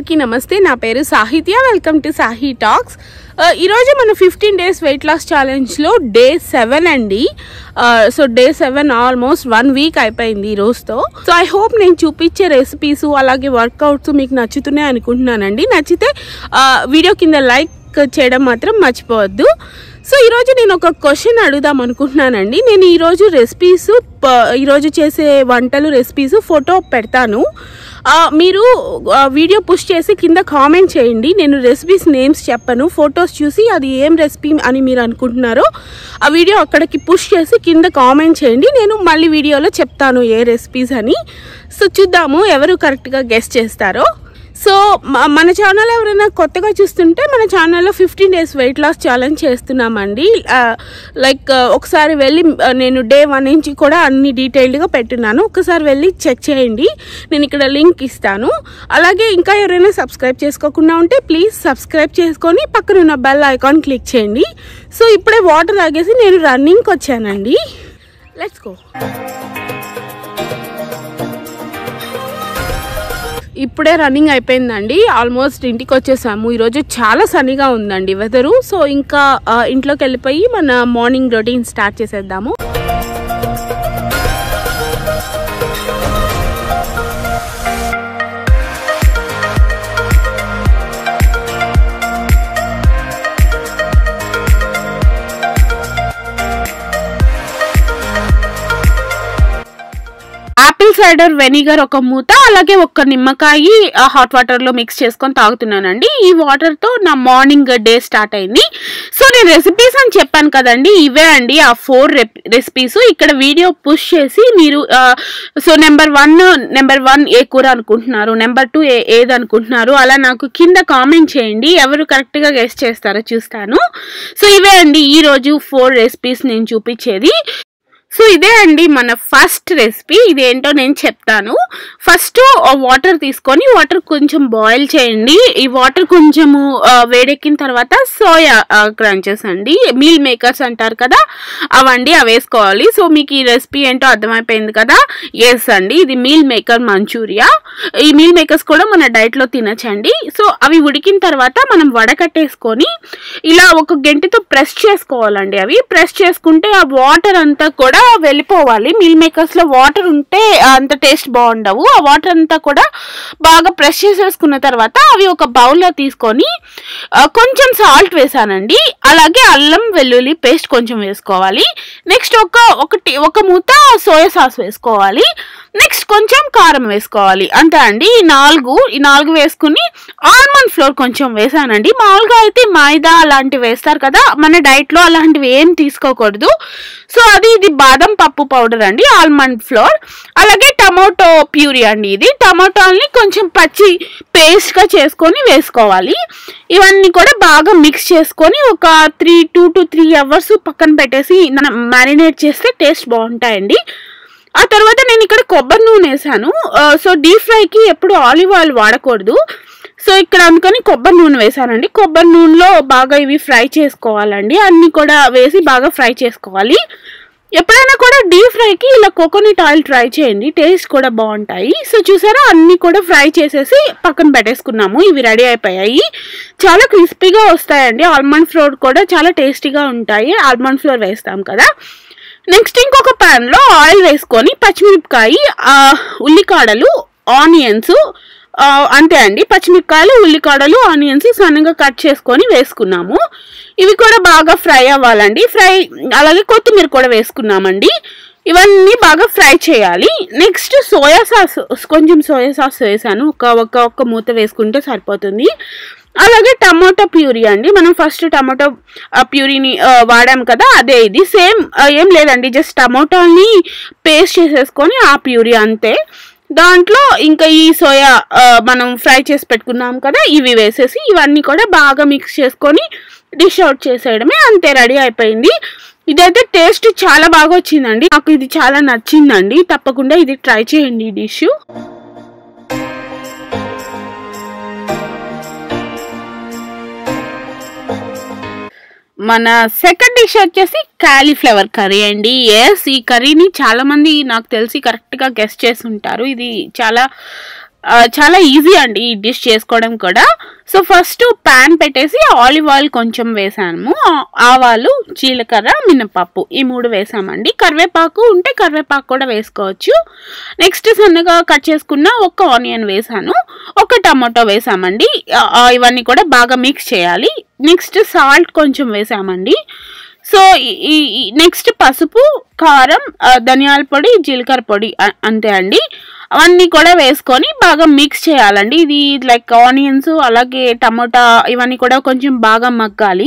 అందరికీ నమస్తే నా పేరు సాహిత్య వెల్కమ్ టు సాహి టాక్స్ ఆ, ఈరోజు మన ఫిఫ్టీన్ డేస్ వెయిట్ లాస్ ఛాలెంజ్లో డే సెవెన్ అండి so day seven almost one week అయిపోయింది ఈ రోజుతో సో ఐ హోప్ నేను చూపించే రెసిపీస్ అలాగే వర్కౌట్స్ మీకు నచ్చుతున్నాయి అనుకుంటున్నానండి నచ్చితే ఆ, వీడియో కింద లైక్ చేయడం మాత్రం మర్చిపోవద్దు సో ఈరోజు నేను ఒక క్వశ్చన్ అడుగుదాం అనుకుంటున్నానండి నేను ఈరోజు రెసిపీస్ ఈరోజు చేసే వంటలు రెసిపీస్ ఫోటో పెడతాను ఆ, మీరు ఆ, వీడియో పుష్ చేసి కింద కామెంట్ చేయండి నేను రెసిపీస్ నేమ్స్ చెప్పను ఫొటోస్ చూసి అది ఏం రెసిపీ అని మీరు అనుకుంటున్నారో ఆ వీడియో అక్కడికి పుష్ చేసి కింద కామెంట్ చేయండి నేను మళ్ళీ వీడియోలో చెప్తాను ఏ రెసిపీస్ అని సో చూద్దాము ఎవరు కరెక్ట్గా గెస్ట్ చేస్తారో సో మ- మన ఛానల్ ఎవరైనా కొత్తగా చూస్తుంటే మన ఛానల్లో fifteen days weight loss challenge చేస్తున్నామండి ఆ, లైక్ ఆ, ఒకసారి వెళ్ళి ఆ, నేను డే వన్ నుంచి కూడా అన్ని డీటెయిల్డ్గా పెట్టున్నాను ఒకసారి వెళ్ళి చెక్ చేయండి నేను ఇక్కడ లింక్ ఇస్తాను అలాగే ఇంకా ఎవరైనా సబ్స్క్రైబ్ చేసుకోకుండా ఉంటే ప్లీజ్ సబ్స్క్రైబ్ చేసుకొని పక్కన ఉన్న బెల్ ఐకాన్ క్లిక్ చేయండి సో ఇప్పుడే వాటర్ తాగేసి నేను రన్నింగ్కి వచ్చానండి లెట్స్ గో ఇప్పుడే రన్నింగ్ అయిపోయిందండి ఆల్మోస్ట్ ఇంటికి వచ్చేసాము ఈరోజు చాలా సన్నీగా ఉందండి వెదరు సో ఇంకా ఆ, ఇంట్లోకి వెళ్ళిపోయి మన మార్నింగ్ రొటీన్ స్టార్ట్ చేసేద్దాము ఆపిల్ సైడర్ వెనిగర్ ఒక మూత అలాగే ఒక నిమ్మకాయ హాట్ వాటర్ లో మిక్స్ చేసుకొని తాగుతున్నానండి ఈ వాటర్ తో నా మార్నింగ్ డే స్టార్ట్ అయింది సో నేను రెసిపీస్ అని చెప్పాను కదండి ఇవే అండి ఆ ఫోర్ రెసిపీస్ ఇక్కడ వీడియో పుష్ చేసి మీరు so number one number one ఏ కూర అనుకుంటున్నారు నెంబర్ టూ ఏ ఏది అనుకుంటున్నారు అలా నాకు కింద కామెంట్ చేయండి ఎవరు కరెక్ట్ గా గెస్ట్ చేస్తారో చూస్తాను సో ఇవే అండి ఈ రోజు ఫోర్ రెసిపీస్ నేను చూపించేది సో ఇదే అండి మన ఫస్ట్ రెసిపీ ఇదేంటో నేను చెప్తాను ఫస్ట్ వాటర్ తీసుకొని వాటర్ కొంచెం బాయిల్ చేయండి ఈ వాటర్ కొంచెము ఆ, వేడెక్కిన తర్వాత సోయా క్రంచెస్ అండి మీల్ మేకర్స్ అంటారు కదా అవండి అవి వేసుకోవాలి సో మీకు ఈ రెసిపీ ఏంటో అర్థమైపోయింది కదా ఎస్ అండి ఇది మీల్ మేకర్ మంచూరియా ఈ మీల్ మేకర్స్ కూడా మన డైట్లో తినచ్చండి సో అవి ఉడికిన తర్వాత మనం వడకట్టేసుకొని ఇలా ఒక గంటతో ప్రెస్ చేసుకోవాలండి అవి ప్రెస్ చేసుకుంటే ఆ వాటర్ అంతా కూడా వెళ్ళిపోవాలి మీల్ మేకర్స్ లో వాటర్ ఉంటే అంత టేస్ట్ బాగుండవు ఆ వాటర్ అంతా కూడా బాగా ప్రెస్ చేసేసుకున్న తర్వాత అవి ఒక బౌల్లో తీసుకొని ఆ, కొంచెం సాల్ట్ వేసానండి అలాగే అల్లం వెల్లుల్లి పేస్ట్ కొంచెం వేసుకోవాలి నెక్స్ట్ ఒక ఒకటి ఒక మూత సోయా సాస్ వేసుకోవాలి నెక్స్ట్ కొంచెం కారం వేసుకోవాలి అంతే అండి ఈ నాలుగు ఈ నాలుగు వేసుకుని ఆల్మండ్ ఫ్లోర్ కొంచెం వేసానండి మామూలుగా అయితే మైదా అలాంటివి వేస్తారు కదా మన డైట్లో అలాంటివి ఏం తీసుకోకూడదు సో అది ఇది బాదం పప్పు పౌడర్ అండి ఆల్మండ్ ఫ్లోర్ అలాగే టమాటో ప్యూరీ అండి ఇది టమాటోల్ని కొంచెం పచ్చి పేస్ట్గా చేసుకొని వేసుకోవాలి ఇవన్నీ కూడా బాగా మిక్స్ చేసుకొని ఒక three two to three hours పక్కన పెట్టేసి మనం మ్యారినేట్ చేస్తే టేస్ట్ బాగుంటాయండి ఆ తర్వాత నేను ఇక్కడ కొబ్బరి నూనె వేసాను ఆ, సో డీప్ ఫ్రైకి ఎప్పుడు ఆలివ్ ఆయిల్ వాడకూడదు సో ఇక్కడ అందుకని కొబ్బరి నూనె వేసానండి కొబ్బరి నూనెలో బాగా ఇవి ఫ్రై చేసుకోవాలండి అన్నీ కూడా వేసి బాగా ఫ్రై చేసుకోవాలి ఎప్పుడైనా కూడా డీప్ ఫ్రైకి ఇలా కోకోనట్ ఆయిల్ ట్రై చేయండి టేస్ట్ కూడా బాగుంటాయి సో చూసారా అన్నీ కూడా ఫ్రై చేసేసి పక్కన పెట్టేసుకున్నాము ఇవి రెడీ అయిపోయాయి చాలా క్రిస్పీగా వస్తాయండి ఆల్మండ్ ఫ్లోర్ కూడా చాలా టేస్టీగా ఉంటాయి ఆల్మండ్ ఫ్లోర్ వేస్తాం కదా నెక్స్ట్ ఇంకొక pan లో ఆయిల్ వేసుకొని పచ్చిమిరపకాయ ఆ, ఉల్లికాడలు ఆనియన్స్ ఆ, అంతే అండి పచ్చిమిరపకాయలు ఉల్లికాడలు ఆనియన్స్ సన్నగా కట్ చేసుకొని వేసుకున్నాము ఇవి కూడా బాగా ఫ్రై అవ్వాలండి ఫ్రై అలాగే కొత్తిమీర కూడా వేసుకున్నామండి ఇవన్నీ బాగా ఫ్రై చేయాలి నెక్స్ట్ సోయా సాస్ కొంచెం సోయా సాస్ వేసాను ఒక ఒక ఒక్క మూత వేసుకుంటే సరిపోతుంది అలాగే టమాటో ప్యూరీ అండి మనం ఫస్ట్ టమాటో ప్యూరీని వాడాం కదా అదే ఇది సేమ్ ఏం లేదండి జస్ట్ టమాటోని పేస్ట్ చేసేసుకొని ఆ ప్యూరీ అంతే దాంట్లో ఇంకా ఈ సోయా ఆ, మనం ఫ్రై చేసి పెట్టుకున్నాం కదా ఇవి వేసేసి ఇవన్నీ కూడా బాగా మిక్స్ చేసుకొని డిష్ అవుట్ చేసేయడమే అంతే రెడీ అయిపోయింది ఇదైతే టేస్ట్ చాలా బాగా వచ్చిందండి నాకు ఇది చాలా నచ్చిందండి తప్పకుండా ఇది ట్రై చేయండి ఈ డిష్ మన సెకండ్ డిష్ వచ్చేసి కాలీఫ్లవర్ కర్రీ అండి ఎస్ ఈ కర్రీని చాలా మంది నాకు తెలిసి కరెక్ట్గా గెస్ట్ చేసి ఉంటారు ఇది చాలా ఆ, చాలా ఈజీ అండి ఈ డిష్ చేసుకోవడం కూడా సో ఫస్ట్ ప్యాన్ పెట్టేసి ఆలివ్ ఆయిల్ కొంచెం వేసాము ఆ- ఆవాలు జీలకర్ర మినపప్పు ఈ మూడు వేసామండి కరివేపాకు ఉంటే కరివేపాకు కూడా వేసుకోవచ్చు నెక్స్ట్ సన్నగా కట్ చేసుకున్న ఒక ఆనియన్ వేసాను ఒక టమాటో వేసామండి ఆ, ఆ, ఇవన్నీ కూడా బాగా మిక్స్ చేయాలి నెక్స్ట్ సాల్ట్ కొంచెం వేసామండి సో ఈ నెక్స్ట్ పసుపు కారం ఆ, ధనియాల పొడి జీలకర్ర పొడి అ- అంతే అండి అవన్నీ కూడా వేసుకొని బాగా మిక్స్ చేయాలండి ఇది లైక్ ఆనియన్స్ అలాగే టమోటా ఇవన్నీ కూడా కొంచెం బాగా మగ్గాలి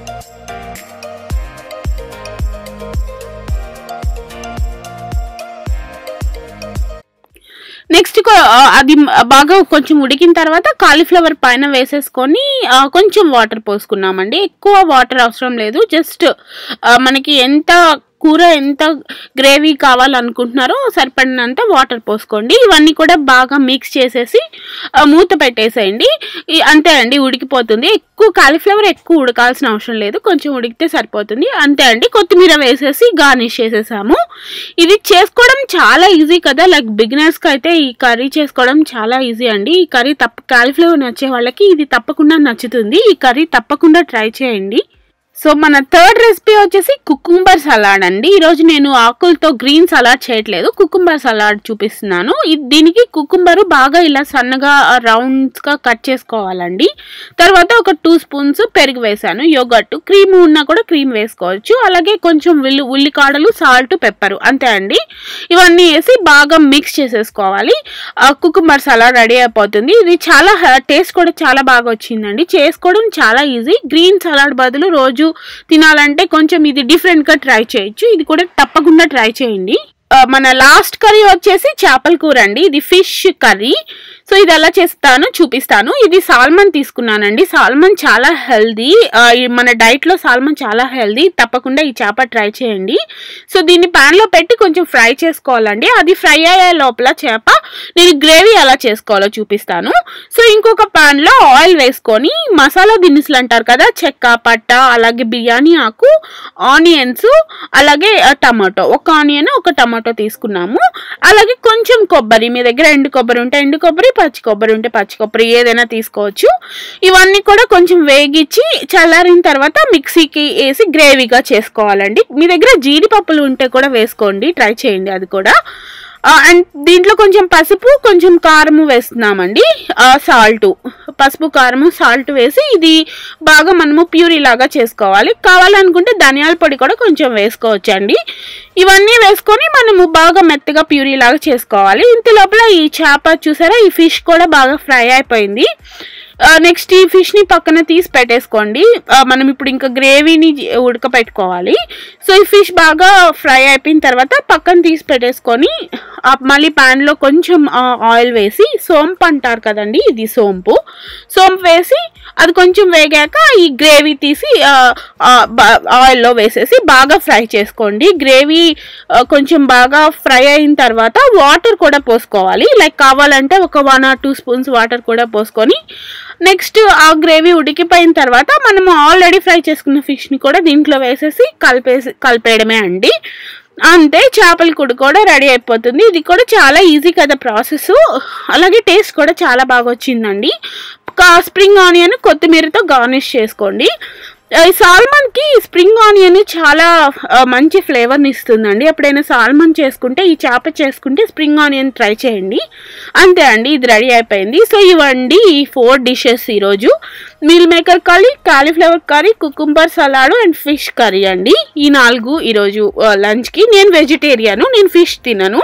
నెక్స్ట్ అది మ- బాగా కొంచెం ఉడికిన తర్వాత కాలీఫ్లవర్ పైన వేసేసుకొని ఆ, కొంచెం వాటర్ పోసుకున్నామండి ఎక్కువ వాటర్ అవసరం లేదు జస్ట్ మనకి ఎంత కూర ఎంత గ్రేవీ కావాలనుకుంటున్నారో సరిపడినంత వాటర్ పోసుకోండి ఇవన్నీ కూడా బాగా మిక్స్ చేసేసి ఆ, మూత పెట్టేసేయండి ఈ- అంతే అండి ఉడికిపోతుంది ఎక్కువ కాలీఫ్లవర్ ఎక్కువ ఉడకాల్సిన అవసరం లేదు కొంచెం ఉడికితే సరిపోతుంది అంతే అండి కొత్తిమీర వేసేసి గార్నిష్ చేసేసాము ఇది చేసుకోవడం చాలా ఈజీ కదా లైక్ బిగినర్స్కి అయితే ఈ కర్రీ చేసుకోవడం చాలా ఈజీ అండి ఈ కర్రీ తప్ప కాలీఫ్లవర్ నచ్చే వాళ్ళకి ఇది తప్పకుండా నచ్చుతుంది ఈ కర్రీ తప్పకుండా ట్రై చేయండి సో మన థర్డ్ రెసిపీ వచ్చేసి కుకుంబర్ సలాడ్ అండి ఈరోజు నేను ఆకులతో గ్రీన్ సలాడ్ చేయట్లేదు కుకుంబర్ సలాడ్ చూపిస్తున్నాను ఇది దీనికి కుకుంబరు బాగా ఇలా సన్నగా రౌండ్స్గా కట్ చేసుకోవాలండి తర్వాత ఒక టూ స్పూన్స్ పెరుగు వేసాను యోగట్ క్రీమ్ ఉన్నా కూడా క్రీమ్ వేసుకోవచ్చు అలాగే కొంచెం ఉల్లి ఉల్లికాడలు సాల్ట్ పెప్పరు అంతే అండి ఇవన్నీ వేసి బాగా మిక్స్ చేసేసుకోవాలి కుకుంబర్ సలాడ్ రెడీ అయిపోతుంది ఇది చాలా టేస్ట్ కూడా చాలా బాగా వచ్చిందండి చేసుకోవడం చాలా ఈజీ గ్రీన్ సలాడ్ బదులు రోజు తినాలంటే కొంచెం ఇది డిఫరెంట్గా ట్రై చేయొచ్చు ఇది కూడా తప్పకుండా ట్రై చేయండి ఆ, మన లాస్ట్ కర్రీ వచ్చేసి చేపల కూర అండి ఇది ఫిష్ కర్రీ సో ఇది ఎలా చేస్తాను చూపిస్తాను ఇది సాల్మన్ తీసుకున్నానండి సాల్మన్ చాలా హెల్దీ మన డైట్లో సాల్మన్ చాలా హెల్దీ తప్పకుండా ఈ చేప ట్రై చేయండి సో దీన్ని ప్యాన్లో పెట్టి కొంచెం ఫ్రై చేసుకోవాలండి అది ఫ్రై అయ్యే లోపల చేప నేను గ్రేవీ ఎలా చేసుకోవాలో చూపిస్తాను సో ఇంకొక ప్యాన్లో ఆయిల్ వేసుకొని మసాలా దినుసులు అంటారు కదా చెక్క పట్ట అలాగే బిర్యానీ ఆకు ఆనియన్స్ అలాగే ఆ, టమాటో ఒక ఆనియన్ ఒక టమాటో తీసుకున్నాము అలాగే కొంచెం కొబ్బరి మీ దగ్గర ఎండు కొబ్బరి ఉంటే ఎండు కొబ్బరి పచ్చి కొబ్బరి ఉంటే పచ్చి కొబ్బరి ఏదైనా తీసుకోవచ్చు ఇవన్నీ కూడా కొంచెం వేగించి చల్లారిన తర్వాత మిక్సీకి వేసి గ్రేవీగా చేసుకోవాలండి మీ దగ్గర జీడిపప్పులు ఉంటే కూడా వేసుకోండి ట్రై చేయండి అది కూడా అండ్ దీంట్లో కొంచెం పసుపు కొంచెం కారము వేస్తున్నామండి సాల్ట్ పసుపు కారము సాల్ట్ వేసి ఇది బాగా మనము ప్యూరీ లాగా చేసుకోవాలి కావాలనుకుంటే ధనియాల పొడి కూడా కొంచెం వేసుకోవచ్చు అండి ఇవన్నీ వేసుకొని మనము బాగా మెత్తగా ప్యూరీ లాగా చేసుకోవాలి ఇంత లోపల ఈ చేప చూసారా ఈ ఫిష్ కూడా బాగా ఫ్రై అయిపోయింది నెక్స్ట్ ఈ ఫిష్ని పక్కన తీసి పెట్టేసుకోండి ఆ, మనం ఇప్పుడు ఇంకా గ్రేవీని ఉడకపెట్టుకోవాలి సో ఈ ఫిష్ బాగా ఫ్రై అయిపోయిన తర్వాత పక్కన తీసి పెట్టేసుకొని ఆ, మళ్ళీ ప్యాన్లో కొంచెం ఆ, ఆయిల్ వేసి సోంపు అంటారు కదండి ఇది సోంపు సోంపు వేసి అది కొంచెం వేగాక ఈ గ్రేవీ తీసి ఆ, ఆ, బా- ఆయిల్లో వేసేసి బాగా ఫ్రై చేసుకోండి గ్రేవీ ఆ, కొంచెం బాగా ఫ్రై అయిన తర్వాత వాటర్ కూడా పోసుకోవాలి లైక్ కావాలంటే ఒక one or two spoons water కూడా పోసుకొని నెక్స్ట్ ఆ గ్రేవీ ఉడికిపోయిన తర్వాత మనము ఆల్రెడీ ఫ్రై చేసుకున్న ఫిష్ని కూడా దీంట్లో వేసేసి కలిపేసి కలిపేయడమే అండి అంతే చేపల కూడు కూడా రెడీ అయిపోతుంది ఇది కూడా చాలా ఈజీ కదా ప్రాసెస్ అలాగే టేస్ట్ కూడా చాలా బాగా వచ్చిందండి కా- స్ప్రింగ్ ఆనియన్ కొత్తిమీరతో గార్నిష్ చేసుకోండి ఈ సాల్మన్కి స్ప్రింగ్ ఆనియన్ చాలా ఆ, మంచి ఫ్లేవర్ని ఇస్తుందండి ఎప్పుడైనా సాల్మన్ చేసుకుంటే ఈ చేప చేసుకుంటే స్ప్రింగ్ ఆనియన్ ట్రై చేయండి అంతే అండి ఇది రెడీ అయిపోయింది సో ఇవండి ఈ ఫోర్ డిషెస్ ఈరోజు meal maker curry cauliflower curry cucumber salad and fish curry అండి ఈ నాలుగు ఈరోజు ఆ, లంచ్కి నేను వెజిటేరియన్ నేను ఫిష్ తినను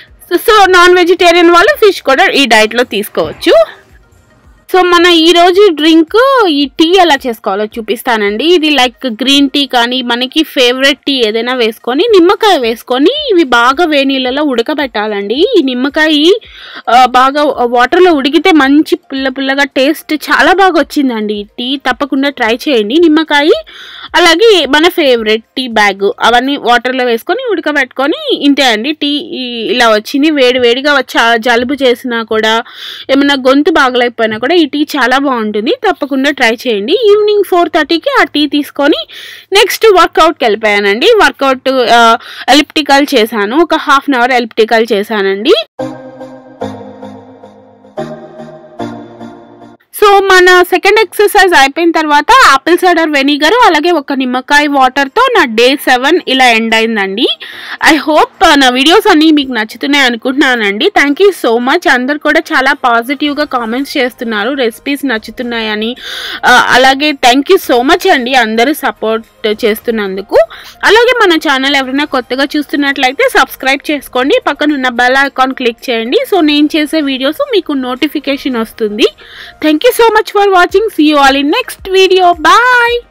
సో నాన్ వెజిటేరియన్ వాళ్ళు ఫిష్ కూడా ఈ డైట్లో తీసుకోవచ్చు సో మన ఈ రోజు డ్రింక్ ఈ టీ ఎలా చేసుకోవాలో చూపిస్తానండి ఇది లైక్ గ్రీన్ టీ కానీ మనకి ఫేవరెట్ టీ ఏదైనా వేసుకొని నిమ్మకాయ వేసుకొని ఇవి బాగా వేడి నీళ్ళలో ఉడకబెట్టాలండి ఈ నిమ్మకాయ ఆ, బాగా వాటర్లో ఉడికితే మంచి పుల్ల పుల్లగా టేస్ట్ చాలా బాగా వచ్చిందండి ఈ టీ తప్పకుండా ట్రై చేయండి నిమ్మకాయ అలాగే మన ఫేవరెట్ టీ బ్యాగ్ అవన్నీ వాటర్లో వేసుకొని ఉడకబెట్టుకొని ఇంతే అండి టీ ఈ- ఇలా వచ్చింది వేడి వేడిగా వచ్చి జలుబు చేసినా కూడా ఏమైనా గొంతు బాగలేకపోయినా కూడా ఈ టీ చాలా బాగుంటుంది తప్పకుండా ట్రై చేయండి ఈవినింగ్ ఫోర్ థర్టీకి ఆ టీ తీసుకొని నెక్స్ట్ వర్కౌట్కి వెళ్ళిపోయానండి వర్కౌట్ ఎలిప్టికల్ చేశాను ఒక హాఫ్ అన్ అవర్ ఎలిప్టికల్ చేశానండి సెకండ్ ఎక్సర్సైజ్ అయిపోయిన తర్వాత ఆపిల్ సైడర్ వెనిగర్ అలాగే ఒక నిమ్మకాయ వాటర్తో నా డే సెవెన్ ఇలా ఎండ్ అయిందండి ఐ హోప్ నా వీడియోస్ అన్నీ మీకు నచ్చుతున్నాయి అనుకుంటున్నానండి థ్యాంక్ యూ సో మచ్ అందరు కూడా చాలా పాజిటివ్గా కామెంట్స్ చేస్తున్నారు రెసిపీస్ నచ్చుతున్నాయని ఆ, అలాగే థ్యాంక్ యూ సో మచ్ అండి అందరూ సపోర్ట్ చేస్తున్నందుకు అలాగే మన ఛానల్ ఎవరైనా కొత్తగా చూస్తున్నట్లయితే సబ్స్క్రైబ్ చేసుకోండి పక్కన ఉన్న బెల్ ఐకాన్ క్లిక్ చేయండి సో నేను చేసే వీడియోస్ మీకు నోటిఫికేషన్ వస్తుంది thank you so much for watching see you all in next video bye